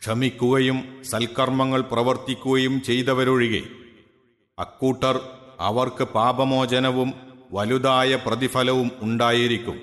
ക്ഷമിക്കുകയും സൽക്കർമ്മങ്ങൾ പ്രവർത്തിക്കുകയും ചെയ്തവരൊഴികെ അക്കൂട്ടർ അവർക്ക് പാപമോചനവും വലുതായ പ്രതിഫലവും ഉണ്ടായിരിക്കും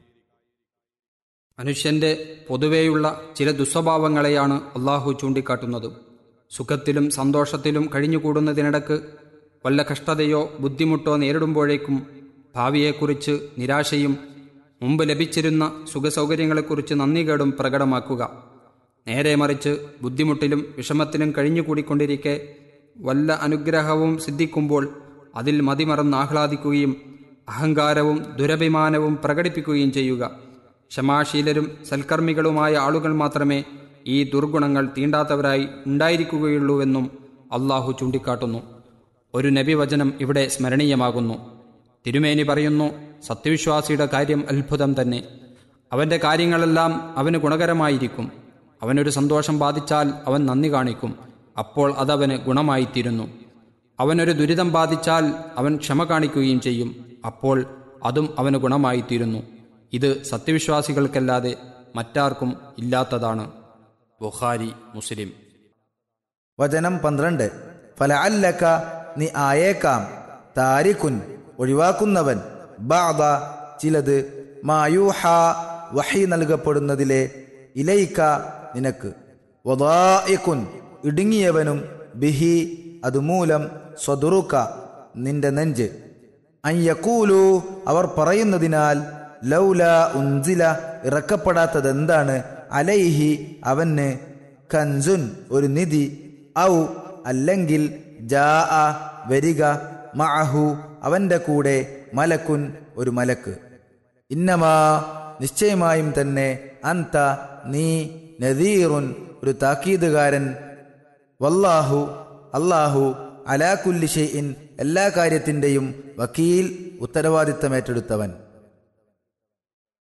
മനുഷ്യന്റെ പൊതുവെയുള്ള ചില ദുസ്വഭാവങ്ങളെയാണ് അള്ളാഹു ചൂണ്ടിക്കാട്ടുന്നത് സുഖത്തിലും സന്തോഷത്തിലും കഴിഞ്ഞുകൂടുന്നതിനിടക്ക് വല്ല കഷ്ടതയോ ബുദ്ധിമുട്ടോ നേരിടുമ്പോഴേക്കും ഭാവിയെക്കുറിച്ച് നിരാശയും മുമ്പ് ലഭിച്ചിരുന്ന സുഖസൗകര്യങ്ങളെക്കുറിച്ച് നന്ദികേടും പ്രകടമാക്കുക നേരെ മറിച്ച് ബുദ്ധിമുട്ടിലും വിഷമത്തിലും കഴിഞ്ഞുകൂടിക്കൊണ്ടിരിക്കെ വല്ല അനുഗ്രഹവും സിദ്ധിക്കുമ്പോൾ അതിൽ മതിമറന്ന് ആഹ്ലാദിക്കുകയും അഹങ്കാരവും ദുരഭിമാനവും പ്രകടിപ്പിക്കുകയും ചെയ്യുക ക്ഷമാശീലരും സൽക്കർമ്മികളുമായ ആളുകൾ മാത്രമേ ഈ ദുർഗുണങ്ങൾ തീണ്ടാത്തവരായി ഉണ്ടായിരിക്കുകയുള്ളൂവെന്നും അള്ളാഹു ചൂണ്ടിക്കാട്ടുന്നു ഒരു നബിവചനം ഇവിടെ സ്മരണീയമാകുന്നു തിരുമേനി പറയുന്നു സത്യവിശ്വാസിയുടെ കാര്യം അത്ഭുതം തന്നെ അവന്റെ കാര്യങ്ങളെല്ലാം അവന് ഗുണകരമായിരിക്കും അവനൊരു സന്തോഷം ബാധിച്ചാൽ അവൻ നന്ദി കാണിക്കും അപ്പോൾ അതവന് ഗുണമായിത്തീരുന്നു അവനൊരു ദുരിതം ബാധിച്ചാൽ അവൻ ക്ഷമ കാണിക്കുകയും ചെയ്യും അപ്പോൾ അതും അവന് ഗുണമായിത്തീരുന്നു ഇത് സത്യവിശ്വാസികൾക്കല്ലാതെ മറ്റാർക്കും ഇല്ലാത്തതാണ് ബുഖാരി മുസ്ലിം വചനം പന്ത്രണ്ട് ഫലഅല്ലക നീ ആയേക്കാം താരിഖുൻ ഒഴിവാക്കുന്നവൻ ബാദ ചിലത് മായൂഹ വഹി നൽകപ്പെടുന്നതിലെ ഇലയിക്ക നിനക്ക് വദായിക്കുൻ ഇടുങ്ങിയവനും ബിഹി അതുമൂലം സ്വതുറുക്ക നിന്റെ നെഞ്ച് അയ്യക്കൂലു അവർ പറയുന്നതിനാൽ ലൗല ഉൻസില ഇറക്കപ്പെടാത്തതെന്താണ് അലൈഹി അവന് കൻസുൻ ഒരു നിധി ഔ അല്ലെങ്കിൽ ജാ വരിക മഅഹു അവന്റെ കൂടെ മലക്കുൻ ഒരു മലക്ക് ഇന്നമാ നിശ്ചയമായും തന്നെ അന്ത നീ നദീറുൻ ഒരു താക്കീതുകാരൻ വല്ലാഹു അല്ലാഹു അലാ കുല്ലി ഷെയ്ഇൻ എല്ലാ കാര്യത്തിൻ്റെയും വക്കീൽ ഉത്തരവാദിത്തമേറ്റെടുത്തവൻ